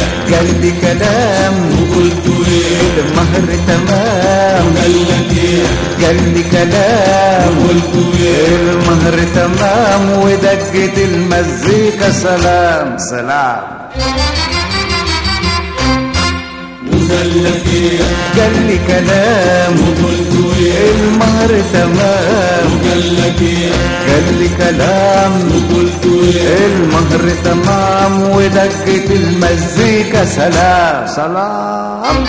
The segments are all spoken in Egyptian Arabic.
قال لي كلام وقلت ايه المهر تمام قال لك ايه قال لي كلام وقلت ايه المهر تمام ودقة المزيكا سلام سلام وقال لك ايه قال لي كلام وقلت ايه المهر تمام وقال لك ايه قال لي كلام وقلت ايه المهر تمام ودقة المزيكا سلام سلام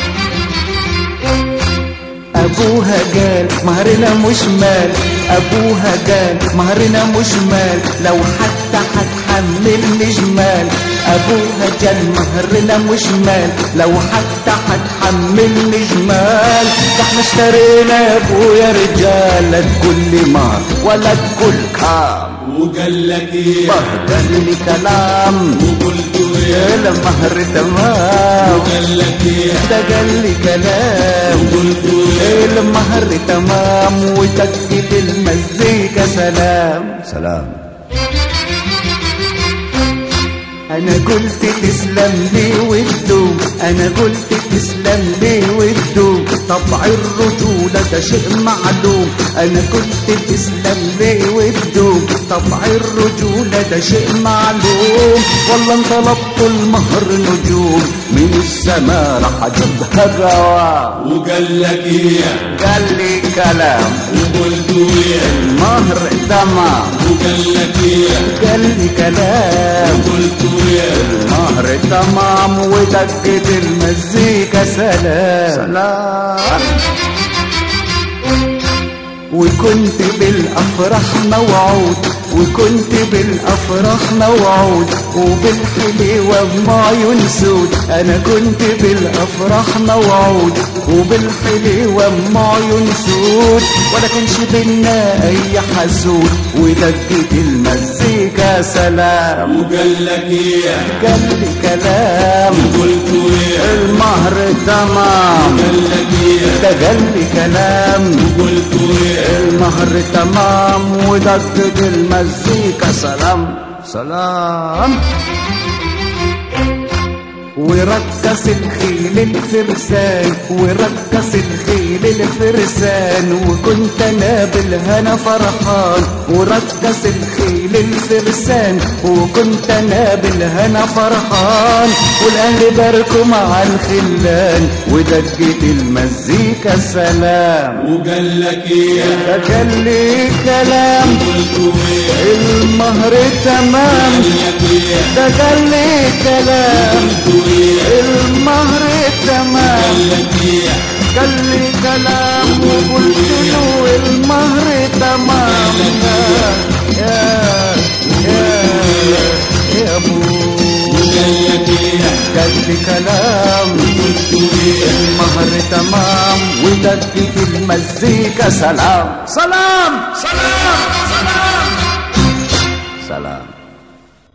أبوها قال مهرنا مش مال أبوها قال مهرنا مش مال لو حتى هتحملني جمال أبوها قال مهرنا مش مال لو حتى هتحملني جمال ده احنا اشترينا يا أبويا رجال لا تقول لي مهر ولا تقول كام وقال لك ايه قال لي كلام وقلت ايه المهر تمام وقال لك ايه ده قال لي كلام وقلت ايه المهر تمام وتكت المزيكا سلام سلام انا قلت تسلم لي وتدوم انا قلت تسلم لي وتدوم طبع الرجولة ده شيء معلوم انا قلت تسلم لي وتدوم طبع الرجولة ده شيء معلوم والله انت طلبت المهر نجوم من السماء راح اجيبها جواب وقال لك ايه قال لي كلام وقلت ايه المهر تمام وقال لك ايه قال لي كلام وقلت ايه المهر تمام ودقة المزيكا سلام سلام وكنت بالافراح موعود وكنت بالافراح موعود وبالحلوة بمعيون سود انا كنت بالافراح موعود وبالحلوة بمعيون سود ولا كانش بينا اي حسود ودقة المزيكا سلام وقال لك ايه قال لي كلام وقلت ايه المهر تمام قال لك ايه ده قال لي كلام وقلت ايه المهر تمام ودقة المزيكا سلام سلام ورقص الخيل الفرسان ورقص الخيل الفرسان وكنت انا بالهنا فرحان ورقص الخيل الفرسان وكنت انا بالهنا فرحان والاهل باركوا مع الخلان ودقة المزيكا سلام وقال لك ايه فكان لي كلام قلت ايه المهر تمام قال لك ايه ده قال لي كلام قلت ايه المهر تمام قال لك ايه قال لي كلام وقلت له المهر تمام يا يا يا ابو وقال لك ايه قال لي كلام قلت ايه المهر تمام ودقة المزيكا سلام سلام سلام سلام سلام